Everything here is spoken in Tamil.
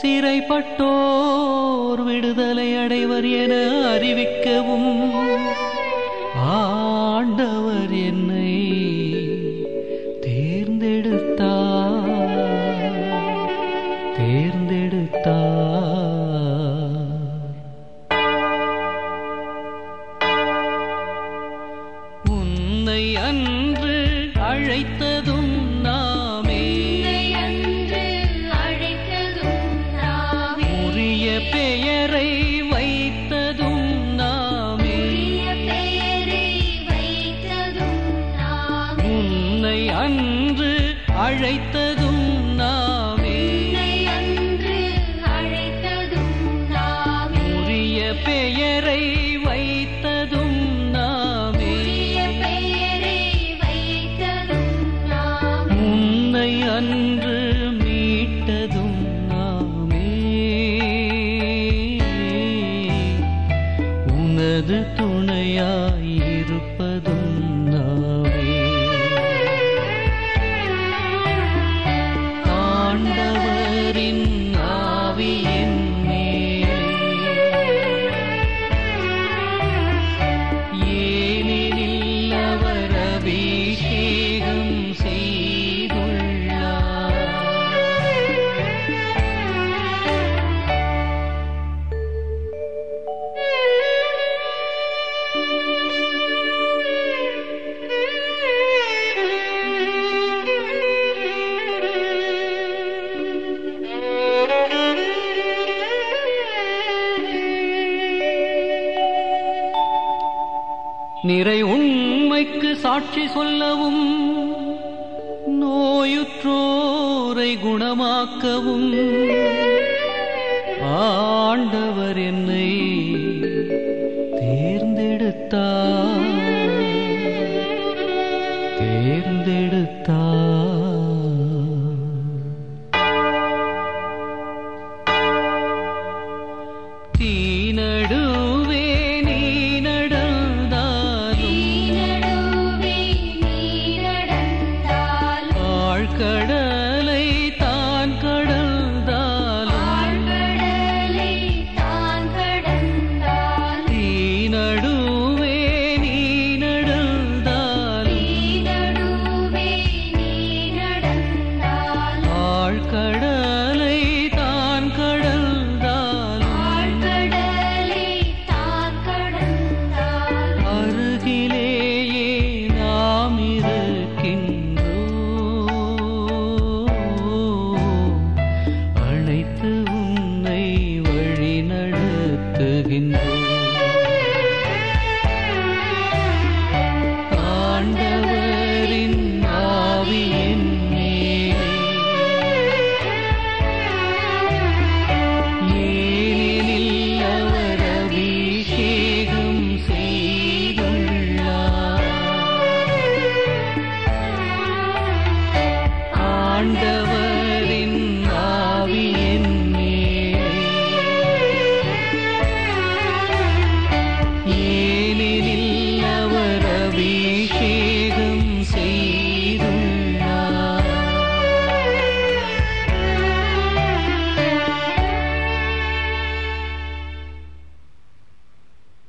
சிறைப்பட்டோர் விடுதலை அடைவர் என அறிவிக்கவும் ஆண்டவர் என்னை தேர்ந்தெடுத்தார் தேர்ந்தெடுத்தார் உன்னை அன்று அழைத்ததும் நாமே உன்னை அன்று அழைத்ததும் நாமே உரிய பெயரை வைத்ததும் நாமே உரிய பெயரை வைத்ததும் நாமே உன்னை அன்று அழைத்ததும் நாமே உன்னை அன்று அழைத்ததும் நாமே உரிய பெயரை வைத்ததும் நாமே உரிய பெயரை வைத்ததும் நாமே உன்னை அன்று மீட்டதும் நாமே உனது துணையாயிருப்பதும் நாமே ஆண்டவரின் ஆவியின் மேலே ஏனெனில் அவர் அபிஷேகம் செய்துள்ளார் நிறை உண்மைக்கு சாட்சி சொல்லவும் நோயுற்றோரை குணமாக்கவும் ஆண்டவர் என்னை தேர்ந்தெடுத்தார் தேர்ந்தெடுத்தார்